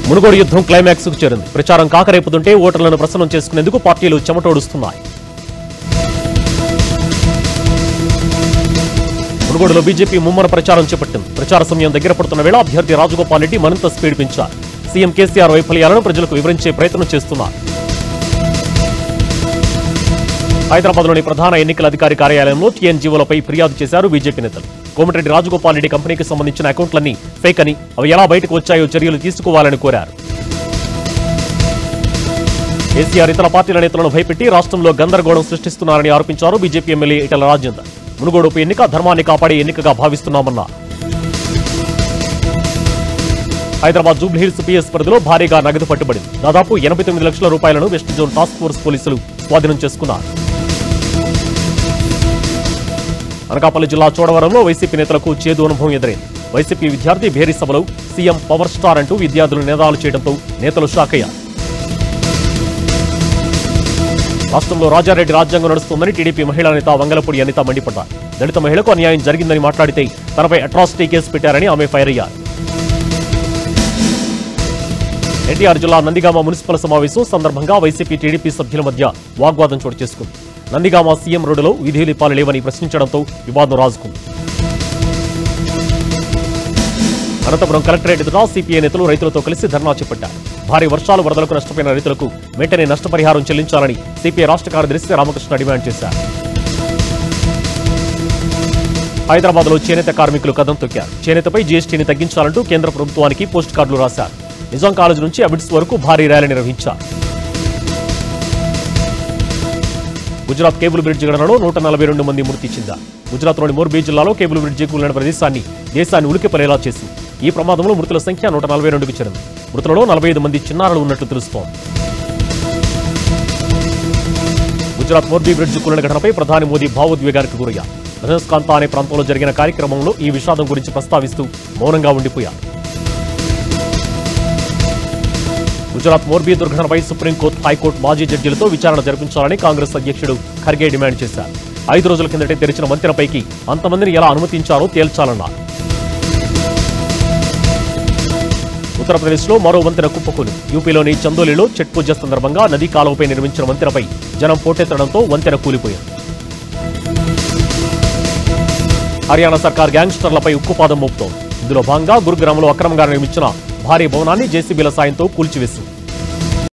మునుగోడు యుద్ధం క్లైమాక్స్ కు చేరింది ప్రచారం కాకరేపుతుంటే ఓటర్లను ప్రసన్నం చేసుకునేందుకు పార్టీలు చెమటోడుస్తున్నాయి మునుగోడులో బీజేపీ ముమ్మర ప్రచారం చేపట్టింది ప్రచార సమయం దగ్గర పడుతున్న వేళ అభ్యర్థి రాజగోపాల్ రెడ్డి మరింత స్పీడ్ పెంచారు సీఎం కేసీఆర్ వైఫల్యాలను ప్రజలకు వివరించే ప్రయత్నం చేస్తున్నారు హైదరాబాద్లోని ప్రధాన ఎన్నికల అధికారి కార్యాలయంలో టీఎన్జీఓలపై ఫిర్యాదు చేశారు బీజేపీ నేతలు కోమటిరెడ్డి రాజగోపాల్ రెడ్డి కంపెనీకి సంబంధించిన అకౌంట్లన్నీ ఫేక్ అని అవి ఎలా బయటకు వచ్చాయో చర్యలు తీసుకోవాలని కోరారు కేసీఆర్ ఇతర పార్టీల నేతలను భయపెట్టి రాష్ట్రంలో గందరగోళం సృష్టిస్తున్నారని ఆరోపించారు బీజేపీ ఎమ్మెల్యే ఈటల రాజేందర్ మునుగోడు ఉప ఎన్నిక ధర్మాన్ని కాపాడే ఎన్నికగా భావిస్తున్నామన్నారు హైదరాబాద్ జూబ్లీహిల్స్ పిఎస్ పరిధిలో భారీగా నగదు పట్టుబడింది దాదాపు ఎనభై తొమ్మిది లక్షల రూపాయలను వెస్ట్ జోన్ టాస్క్ ఫోర్స్ పోలీసులు స్వాధీనం చేసుకున్నారు అనకాపల్లి జిల్లా చోడవరంలో వైసీపీ నేతలకు చేదు అనుభవం ఎదురైంది వైసీపీ విద్యార్థి భేరీ సభలో సీఎం పవర్ స్టార్ అంటూ విద్యార్థులు నినాదాలు చేయడంతో నేతలు షాక్ అయ్యారు రాష్ట్రంలో రాజారెడ్డి రాజ్యాంగం నడుస్తుందని టీడీపీ మహిళా నేత వంగలపూడి అనిత మండిపడ్డారు దళిత మహిళకు అన్యాయం జరిగిందని మాట్లాడితే తనపై అట్రాసిటీ కేసు పెట్టారని ఆమె ఫైర్ అయ్యారు ఎన్టీఆర్ జిల్లా నందిగామ మున్సిపల్ సమావేశం సందర్భంగా వైసీపీ టీడీపీ సభ్యుల మధ్య వాగ్వాదం చోటు చేసుకుంది నందిగామ సీఎం రోడ్డులో విధి లిపాలు లేవని ప్రశ్నించడంతో వివాదం రాజుకుంది అనంతపురం కలెక్టరేట్ ఎదుట సిపిఐ నేతలు రైతులతో కలిసి ధర్నా చేపట్టారు భారీ వర్షాలు వరదలకు నష్టపోయిన రైతులకు వెంటనే నష్టపరిహారం చెల్లించాలని సిపిఐ రాష్ట్ర కార్యదర్శి రామకృష్ణ డిమాండ్ చేశారు హైదరాబాద్ లో చేనేత కార్మికులు కదం తొక్కారు చేనేతపై జీఎస్టీని తగ్గించాలంటూ కేంద్ర ప్రభుత్వానికి పోస్ట్ కార్డులు రాశారు నిజాం కాలేజ్ నుంచి అబిడ్స్ వరకు భారీ ర్యాలీ నిర్వహించారు గుజరాత్ కేబుల్ బ్రిడ్జ్ ఘటనలో నూట నలభై రెండు మంది మృతి చెందారు గుజరాత్లోని మోర్బీ జిల్లాలో కేబుల్ బ్రిడ్జి కూలిన ప్రదేశాన్ని దేశాన్ని ఉలికిపడేలా చేసింది ఈ ప్రమాదంలో మృతుల సంఖ్య నూట నలభై రెండుకు చేరింది మృతులలో నలభై ఐదు మంది చిన్నారులు ఉన్నట్లు తెలుస్తోంది గుజరాత్ మోర్బీ బ్రిడ్జ్ కూలిన ఘటనపై ప్రధాని మోదీ భావోద్వేగానికి గురయ్యారు బనస్కాంత అనే ప్రాంతంలో జరిగిన కార్యక్రమంలో ఈ విషాదం గురించి ప్రస్తావిస్తూ మౌనంగా ఉండిపోయారు గుజరాత్ మోర్బీ దుర్ఘటనపై సుప్రీంకోర్టు హైకోర్టు మాజీ జడ్జీలతో విచారణ జరిపించాలని కాంగ్రెస్ అధ్యక్షుడు ఖర్గే డిమాండ్ చేశారు ఐదు రోజుల కిందటే తెరిచిన వంతెనపైకి అంతమందిని ఎలా అనుమతించారో తేల్చాలన్నారు ఉత్తరప్రదేశ్లో మరో వంతెన కుప్పకూలి యూపీలోని చందోలిలో చెట్ పూజ సందర్భంగా నదీ కాలువపై నిర్మించిన వంతెనపై జనం పోటెత్తడంతో వంతెన కూలిపోయింది హర్యానా సర్కార్ గ్యాంగ్స్టర్లపై ఉక్కుపాదం మోపుతోంది ఇందులో భాగంగా గురుగ్రామంలో అక్రమంగా నిర్మించిన భారీ భవనాన్ని జేసీబీల సాయంతో కూల్చివేసింది